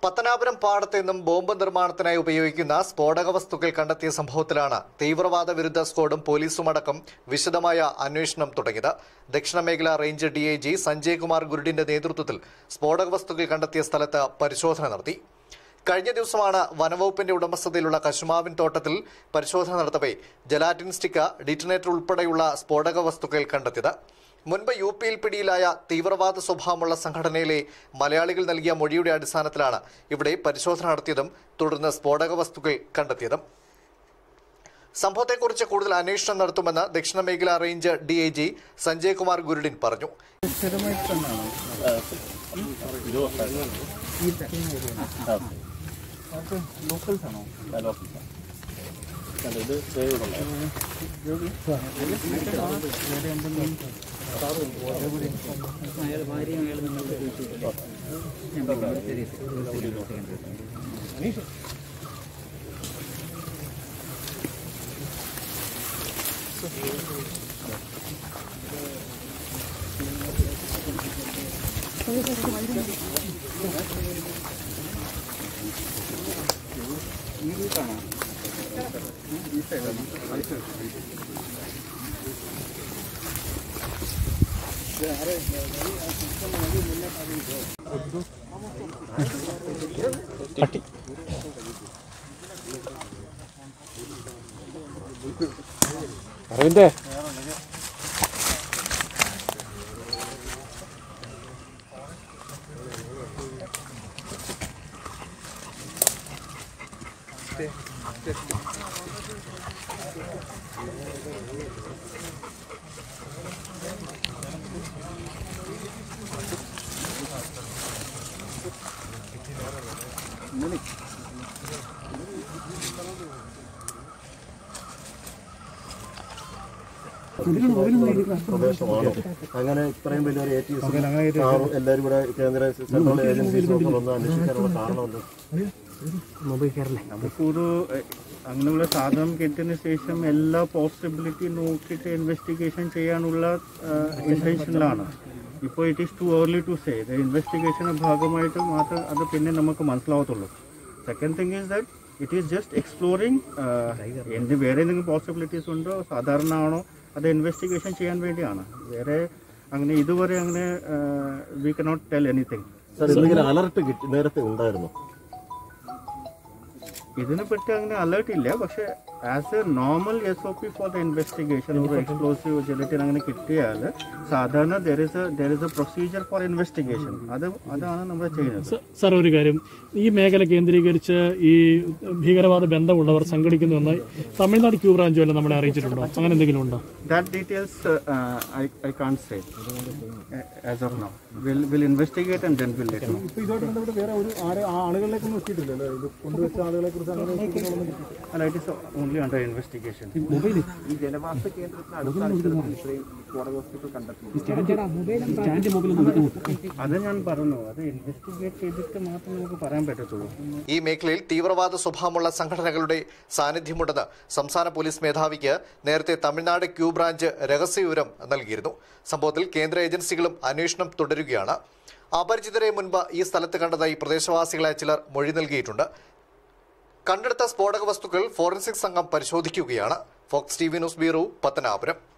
പത്തനാപുരം പാടത്ത് നിന്നും ബോംബ് നിർമ്മാണത്തിനായി ഉപയോഗിക്കുന്ന സ്ഫോടക വസ്തുക്കൾ കണ്ടെത്തിയ സംഭവത്തിലാണ് തീവ്രവാദ വിരുദ്ധ സ്ക്വാഡും പോലീസുമടക്കം വിശദമായ അന്വേഷണം തുടങ്ങിയത് ദക്ഷിണ മേഖല range D I G Sanjay Kumar ഗുരുഡിന്റെ നേതൃത്വത്തിൽ സ്ഫോടക വസ്തുക്കൾ കണ്ടെത്തിയ സ്ഥലത്ത് പരിശോധന നടത്തി കഴിഞ്ഞ ദിവസമാണ് വനവകുപ്പിന്റെ ഉടമസ്ഥതയിലുള്ള കശുമാവിൻ തോട്ടത്തിൽ പരിശോധന നടത്തവേ ജലാറ്റിൻ സ്റ്റിക്ക ഡിറ്റനേറ്റർ ഉൾപ്പെടെയുള്ള സ്ഫോടക വസ്തുക്കൾ കണ്ടെത്തിയത് മുൻപ് യു പിയിൽ പിടിയിലായ തീവ്രവാദ സ്വഭാവമുള്ള സംഘടനയിലെ മലയാളികൾ നൽകിയ മൊഴിയുടെ അടിസ്ഥാനത്തിലാണ് ഇവിടെ പരിശോധന നടത്തിയതും തുടർന്ന് സ്ഫോടക വസ്തുക്കൾ കണ്ടെത്തിയതും സംഭവത്തെക്കുറിച്ച് കൂടുതൽ അന്വേഷണം നടത്തുമെന്ന് ദക്ഷിണ മേഖല range D I G Sanjay Kumar Gurudin പറഞ്ഞു അരവിന്ദേ പ്രദേശമാണോ അങ്ങനെ ഇത്രയും വലിയൊരു എ ടി എസ് എല്ലാവരും കൂടെ കേന്ദ്ര സെൻട്രൽ ഏജൻസീസ് ഒക്കെ വന്ന് അന്വേഷിക്കാനുള്ള കാരണമെന്ത് നമുക്കൊരു എഹ്, അങ്ങനെയുള്ള സാധനം കിട്ടിയതിന് ശേഷം എല്ലാ പോസിബിലിറ്റി നോക്കിയിട്ട് ഇൻവെസ്റ്റിഗേഷൻ ചെയ്യാനുള്ള ഇന്റൻഷനിലാണ് ഇപ്പോൾ it is too early to say ഇത് ഇൻവെസ്റ്റിഗേഷൻ്റെ ഭാഗമായിട്ട് മാത്രം അത് പിന്നെ നമുക്ക് മനസ്സിലാവത്തുള്ളൂ second thing is that it is just exploring എന്ത് വേറെ എന്തെങ്കിലും പോസിബിലിറ്റീസ് ഉണ്ടോ സാധാരണ ആണോ അത് ഇൻവെസ്റ്റിഗേഷൻ ചെയ്യാൻ വേണ്ടിയാണ് വേറെ അങ്ങനെ ഇതുവരെ അങ്ങനെ we cannot tell anything sir എന്തെങ്കിലും അലർട്ട് കിട്ടി നേരത്തെ ഉണ്ടായിരുന്നു ഇതിനെപ്പറ്റി അങ്ങനെ അലേർട്ട് ഇല്ല പക്ഷെ as a normal S O P for the investigation ഒരു എക്സ്പ്ലോസീവ് ജെലറ്റിൻ അങ്ങനെ കിട്ടിയാൽ സാധാരണ there is there is a procedure for investigation അത് അതാണ് നമ്മൾ ചെയ്യുന്നത് സാർ ഒരു കാര്യം ഈ മേഖല കേന്ദ്രീകരിച്ച് ഈ ഭീകരവാദ ബന്ധമുള്ളവർ സംഘടിക്കുന്നുവെന്ന് തമിഴ്നാട് ക്യൂ ബ്രാഞ്ച് വല്ല നമ്മളെ അറിയിച്ചിട്ടുണ്ടോ അങ്ങനെ എന്തെങ്കിലും ഉണ്ടോ that details I can't say as of now will will investigate and then will let know ഇതുമായിട്ട് ബന്ധപ്പെട്ട് വേറെ ഒരു ആരെ- ആ ആളുകളിലേക്കൊന്നും എത്തിയിട്ടില്ലല്ലോ ഇത് കൊണ്ടുവച്ച ആളുകളെ കുറിച്ച് അങ്ങനെ എത്തിയിട്ടുള്ളതൊന്നും കിട്ടിയിട്ടില്ല. അല്ല it is only under investigation അത് ഞാൻ പറഞ്ഞു അത് ഇൻവെസ്റ്റിഗേറ്റ് ചെയ്തിട്ട് മാത്രം നമുക്ക് പറയാൻ പറ്റത്തുള്ളൂ ഈ മേഖലയിൽ തീവ്രവാദ സ്വഭാവമുള്ള സംഘടനകളുടെ സാന്നിധ്യമുണ്ടെന്ന് സംസ്ഥാന പോലീസ് മേധാവിക്ക് നേരത്തെ തമിഴ്നാട് ക്യൂ ബ്രാഞ്ച് രഹസ്യവിവരം നൽകിയിരുന്നു സംഭവത്തിൽ കേന്ദ്ര ഏജൻസികളും അന്വേഷണം തുടരുകയാണ് അപരിചിതരെ മുൻപ് ഈ സ്ഥലത്ത് കണ്ടതായി പ്രദേശവാസികളായ ചിലർ മൊഴി നൽകിയിട്ടുണ്ട് കണ്ടെടുത്ത സ്ഫോടക വസ്തുക്കൾ ഫോറൻസിക് സംഘം പരിശോധിക്കുകയാണ് Fox T V news bureau Pathanapuram